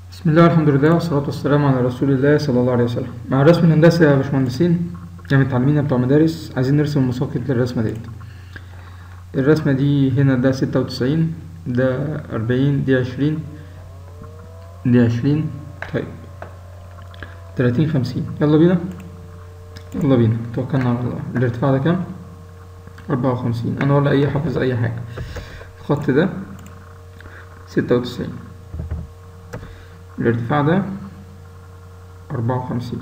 بسم الله والحمد لله والصلاة والسلام على رسول الله صلى الله عليه وسلم مع الرسم الهندسي يا باشمهندسين يا متعلمين بتوع مدارس عايزين نرسم مساقط للرسمة ديت الرسمة دي هنا ده ستة وتسعين ده أربعين دي عشرين دي عشرين طيب تلاتين خمسين يلا بينا يلا بينا توكلنا على الله الارتفاع ده كام؟ أربعة وخمسين أنا ولا أي حافظ أي حاجة الخط ده ستة وتسعين الارتفاع ده أربعة وخمسين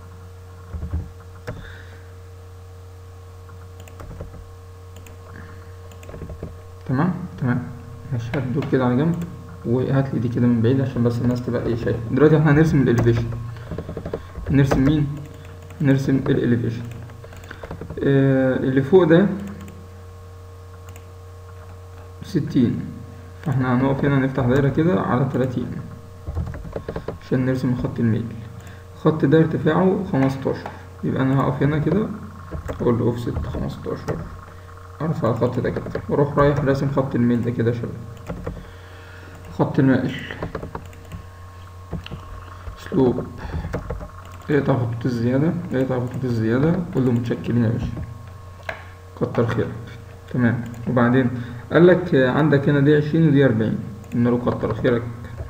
تمام تمام ماشي هات دول كده على جنب وهات لي دي كده من بعيد عشان بس الناس تبقى ايه شايفه دلوقتي احنا هنرسم الاليفيشن نرسم مين نرسم الاليفيشن آه اللي فوق ده ستين فاحنا هنقف هنا نفتح دايرة كده على تلاتين عشان نرسم خط الميل الخط ده ارتفاعه خمستاشر يبقى انا هقف هنا كده اقول له اوفست خمستاشر ارفع الخط ده كده واروح رايح راسم خط الميل ده كده يا شباب خط المائل اسلوب اقطع خطوط الزيادة اقطع خطوط الزيادة كله متشكلين يا باشا كتر خيرك تمام وبعدين قال لك عندك هنا دي عشرين ودي أربعين قلنا له كتر خيرك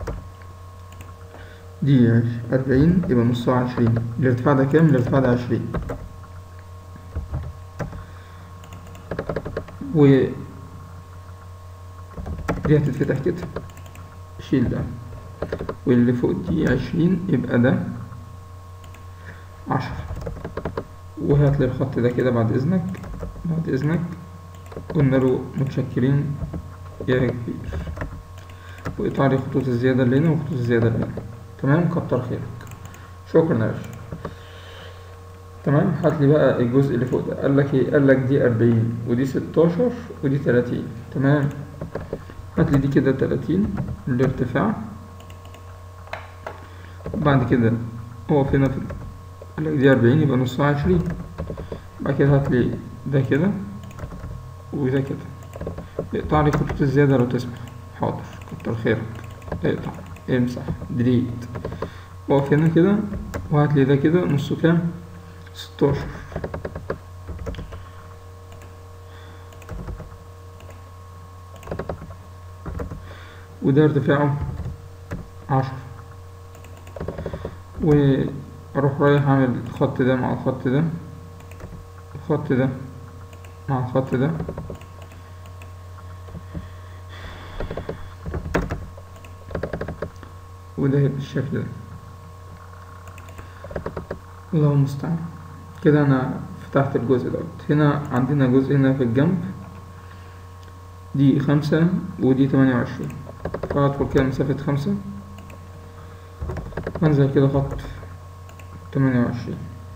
دي أربعين يبقى نصها عشرين الارتفاع ده كام؟ الارتفاع ده عشرين و دي هتتفتح كده شيل ده واللي فوق دي عشرين يبقى ده عشرة وهات لي الخط ده كده بعد إذنك بعد إذنك قلنا له متشكرين يا كبير وقطع لي خطوط الزيادة اللي هنا وخطوط الزيادة اللي هنا تمام كتر خيرك شكرا يا باشا تمام هات لي بقى الجزء اللي فوق ده قال لك ايه قال لك دي أربعين ودي ستاشر ودي تلاتين تمام هات لي دي كده تلاتين الارتفاع بعد كده اقف هنا في قال لك دي أربعين يبقى نصها عشرين بعد كده هات لي ده كده وده كده اقطع لي خطوط الزيادة لو تسمح حاضر كتر خيرك اقطع امسح ديليت واقف هنا كده وهات لي ده كده نصه كام ستاشر وده ارتفاعه عشرة واروح رايح اعمل الخط ده مع الخط ده الخط ده مع الخط ده وده هيبقى بالشكل ده الله المستعان كده انا فتحت الجزء دوت هنا عندنا جزء هنا في الجنب دي خمسة ودي تمانية وعشرين فهدخل كده مسافة خمسة وانزل كده خط تمانية وعشرين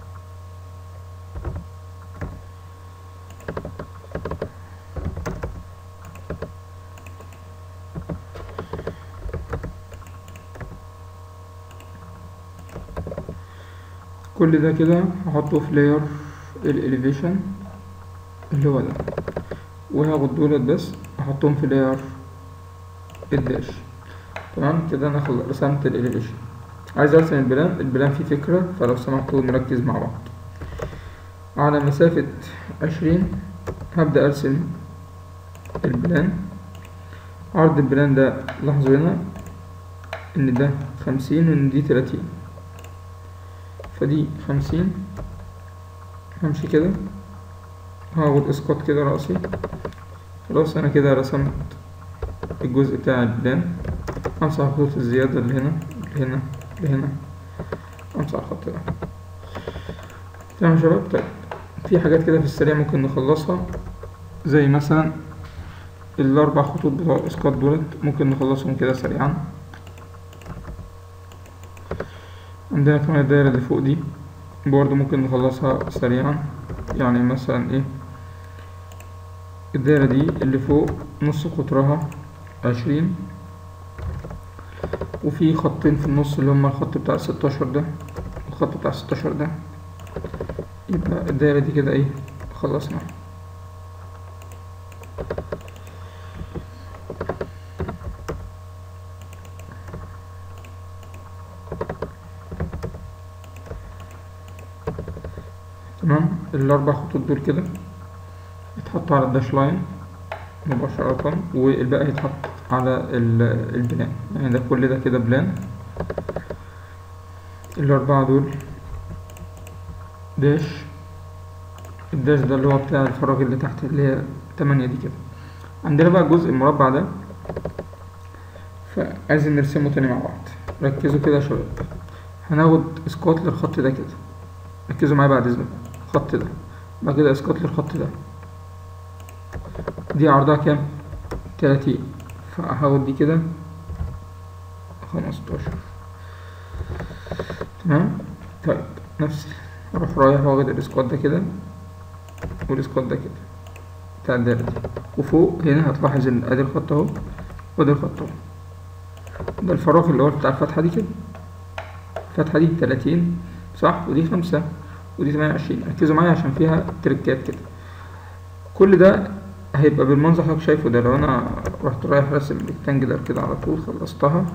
كل ده كده هحطه في لاير الاليفيشن اللي هو ده وهاخد دولت بس احطهم في لاير الداش تمام كده انا خلص رسمت الاليفيشن عايز ارسم البلان البلان فيه فكرة فلو سمحتوا نركز مع بعض على مسافة عشرين هبدأ ارسم البلان عرض البلان ده لاحظوا هنا ان ده خمسين وان دي تلاتين فدي خمسين همشي كده هاخد اسقاط كده رأسي خلاص انا كده رسمت الجزء بتاع البلان امسح خطوط الزيادة اللي هنا اللي هنا اللي هنا امسح الخط ده تمام يا شباب طيب في حاجات كده في السريع ممكن نخلصها زي مثلا الاربع خطوط بتوع الاسقاط دولت ممكن نخلصهم كده سريعا عندنا كمان الدايرة اللي فوق دي برضه ممكن نخلصها سريعا يعني مثلا ايه الدايرة دي اللي فوق نص قطرها عشرين وفي خطين في النص اللي هما الخط بتاع الستاشر ده والخط بتاع الستاشر ده يبقى الدايرة دي كده ايه خلصنا تمام الاربع خطوط دول كده يتحطوا على الداش لاين مباشرة والباقي يتحط على ال- البلان يعني ده كل ده كده بلان الأربعة دول داش الداش ده اللي هو بتاع الفراغ اللي تحت اللي هي تمانية دي كده عندنا بقى الجزء المربع ده فعايزين نرسمه تاني مع بعض ركزوا كده يا شباب هناخد اسقاط للخط ده كده ركزوا معايا بعد اذنكم الخط ده بعد كده اسقاط للخط ده دي عرضها كام تلاتين فهاخد دي كده خمستاشر تمام طيب نفس اروح رايح واخد الاسقاط ده كده والاسقاط ده كده بتاع الدايرة دي وفوق هنا هتلاحظ ان ادي الخط اهو وادي الخط اهو ده الفراغ اللي هو بتاع الفتحة دي كده الفتحة دي تلاتين صح ودي خمسة ودي تمانية وعشرين ركزوا معايا عشان فيها تريكات كده كل ده هيبقى بالمنظر اللي حضرتك شايفه ده لو انا رحت رايح راسم ريكتانجلر كده على طول خلصتها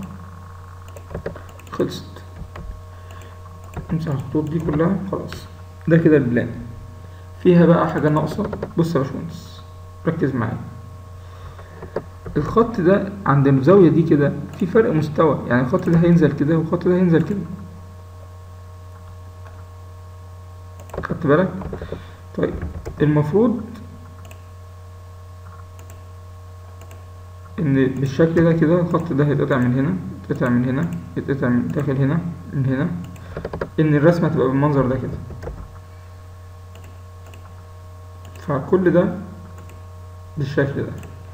خلصت امسح الخطوط دي كلها خلاص ده كده البلان فيها بقى حاجة ناقصة بص يا باشمهندس ركز معايا الخط ده عند الزاوية دي كده في فرق مستوى يعني الخط ده هينزل كده والخط ده هينزل كده خدت بالك طيب المفروض ان بالشكل ده كده الخط ده هيتقطع من هنا يتقطع من هنا يتقطع من داخل هنا من هنا ان الرسمة تبقى بالمنظر ده كده فكل ده بالشكل ده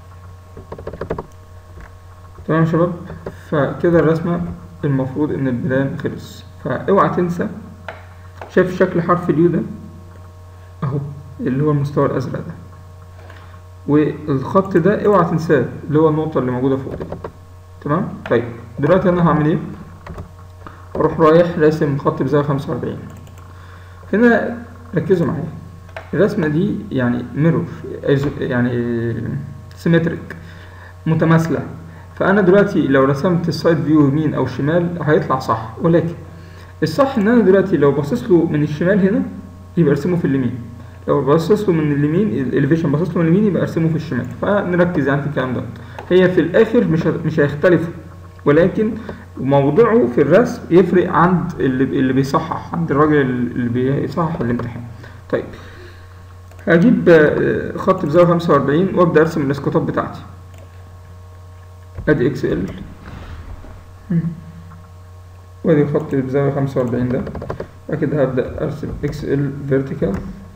تمام يا شباب فكده الرسمة المفروض ان البلان خلص فاوعى تنسى شايف شكل حرف اليو ده اهو اللي هو المستوى الازرق ده والخط ده اوعى تنساه اللي هو النقطة اللي موجودة فوق دي تمام طيب دلوقتي انا هعمل ايه اروح رايح راسم خط بزاوية خمسة وأربعين هنا ركزوا معايا الرسمة دي يعني ميرور يعني سيمتريك متماثلة فأنا دلوقتي لو رسمت السايد فيو يمين أو شمال هيطلع صح ولكن الصح إن أنا دلوقتي لو باصص له من الشمال هنا يبقى ارسمه في اليمين لو باصص له من اليمين الاليفيشن باصص له من اليمين يبقى ارسمه في الشمال فنركز يعني في الكلام ده هي في الآخر مش مش هيختلفوا ولكن موضعه في الرسم يفرق عند اللي اللي بيصحح عند الراجل اللي بيصحح الامتحان طيب هجيب خط بزاوية خمسة وأربعين وأبدأ أرسم الاسقاطات بتاعتي أدي إكس إل وأدي الخط بزاوية خمسة وأربعين ده بعد كده هبدأ أرسم إكس إل فيرتيكال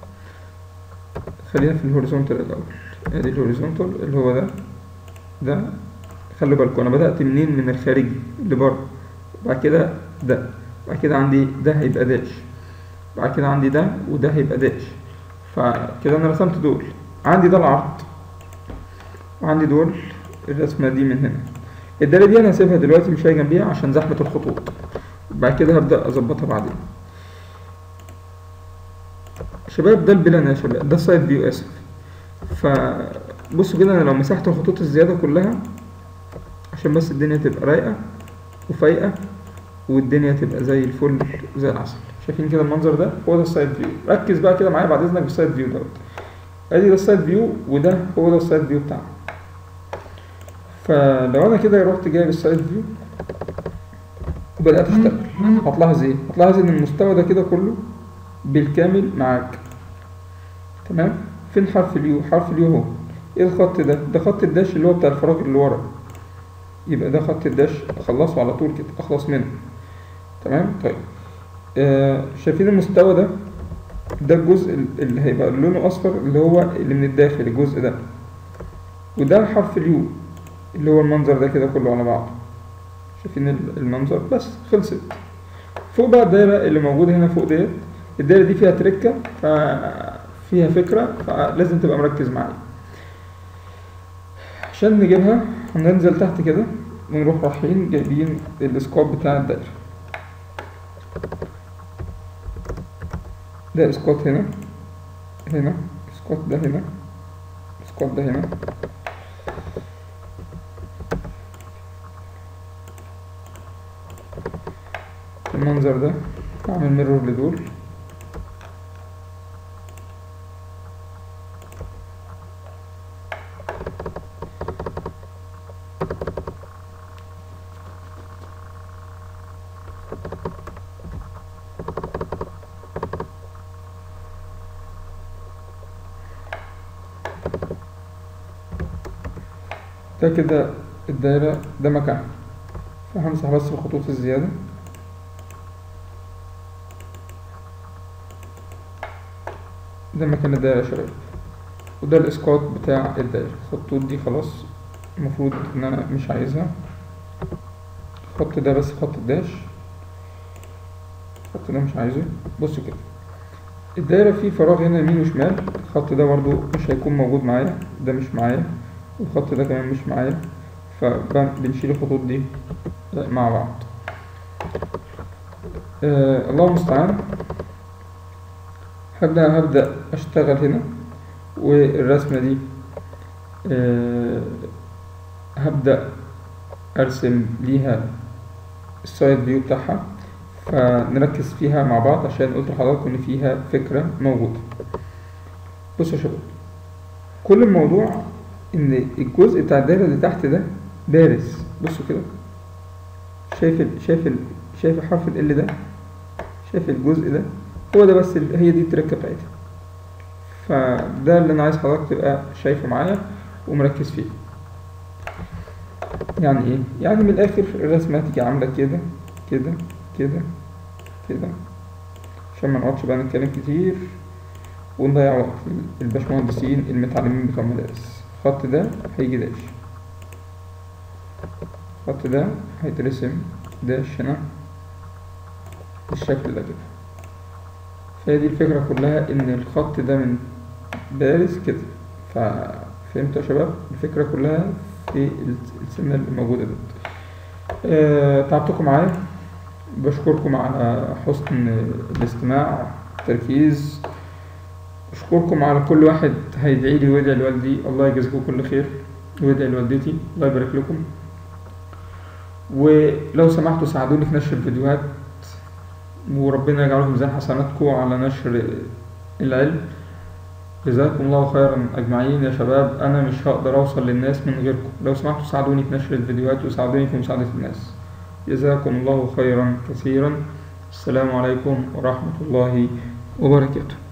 خلينا في الهوريزونتال الأول أدي الهوريزونتال اللي هو ده ده خلوا بالكم أنا بدأت منين من الخارجي لبره بعد كده ده بعد كده عندي ده هيبقى داش بعد كده عندي ده وده هيبقى داش فكده انا رسمت دول عندي ده العرض وعندي دول الرسمة دي من هنا الدالة دي انا هسيبها دلوقتي مش هاجي جنبيها عشان زحمة الخطوط بعد كده هبدأ اظبطها بعدين شباب ده البلان يا شباب ده السايد فيو اسف فبصوا كده انا لو مسحت الخطوط الزيادة كلها عشان بس الدنيا تبقى رايقة وفايقة والدنيا تبقى زي الفل زي العسل شايفين كده المنظر ده هو ده السايد فيو ركز بقى كده معايا بعد اذنك بالسايد فيو دوت ادي ده السايد فيو وده هو ده السايد فيو بتاعنا فلو انا كده رحت جايب السايد فيو وبدات اشتغل هتلاحظ ايه هتلاحظ ان المستوى ده كده كله بالكامل معاك تمام فين حرف اليو حرف اليو اهو ايه الخط ده ده خط الداش اللي هو بتاع الفراغ اللي ورا يبقى ده خط الداش اخلصه على طول كده اخلص منه تمام طيب آه شايفين المستوى ده ده الجزء اللي هيبقى لونه اصفر اللي هو اللي من الداخل الجزء ده وده حرف اليو اللي هو المنظر ده كده كله على بعضه شايفين المنظر بس خلصت فوق بقى الدايرة اللي موجودة هنا فوق ديت الدايرة دي فيها تركة فيها فكرة فلازم تبقى مركز معايا عشان نجيبها هننزل تحت كده ونروح رايحين جايبين الاسقاط بتاع الدايرة ده اسقاط هنا هنا اسقاط ده هنا اسقاط ده هنا المنظر ده اعمل ميرور لدول ده كده الدايرة ده مكان فهمسح بس الخطوط الزيادة ده مكان الدايرة يا شباب وده الاسقاط بتاع الدايرة الخطوط دي خلاص المفروض ان انا مش عايزها الخط ده بس خط الداش الخط ده مش عايزه بصوا كده الدايرة فيه فراغ هنا يمين وشمال الخط ده برضو مش هيكون موجود معايا ده مش معايا والخط ده كمان مش معايا فبنشيل الخطوط دي مع بعض آه الله المستعان هبدأ هبدأ أشتغل هنا والرسمة دي آه هبدأ أرسم ليها السايد فيو بتاعها فنركز فيها مع بعض عشان قلت لحضراتكم إن فيها فكرة موجودة بصوا يا شباب كل الموضوع إن الجزء بتاع الدايرة اللي تحت ده بارز بصوا كده شايف ال شايف ال شايف حرف ال ده شايف الجزء ده هو ده بس ال- هي دي التركة بتاعتها فده اللي انا عايز حضرتك تبقى شايفه معايا ومركز فيه يعني ايه يعني من الاخر الرسمه هتيجي عامله كده كده كده كده عشان ما نقعدش بقى نتكلم كتير ونضيع وقت الباشمهندسين المتعلمين بتوع المدارس الخط ده هيجي داش الخط ده هيترسم داش هنا بالشكل ده كده فهي دي الفكرة كلها إن الخط ده من بارز كده ففهمتوا يا شباب الفكرة كلها في السنة اللي موجودة دي آه، تعبتكم معايا بشكركم على حسن الاستماع التركيز أشكركم على كل واحد هيدعي لي ويدعي لوالدي الله يجازيكم كل خير ويدعي لوالدتي الله يبارك لكم ولو سمحتوا ساعدوني في نشر الفيديوهات وربنا يجعله في ميزان حسناتكم على نشر العلم جزاكم الله خيرا أجمعين يا شباب أنا مش هقدر أوصل للناس من غيركم لو سمحتوا ساعدوني في نشر الفيديوهات وساعدوني في مساعدة الناس جزاكم الله خيرا كثيرا السلام عليكم ورحمة الله وبركاته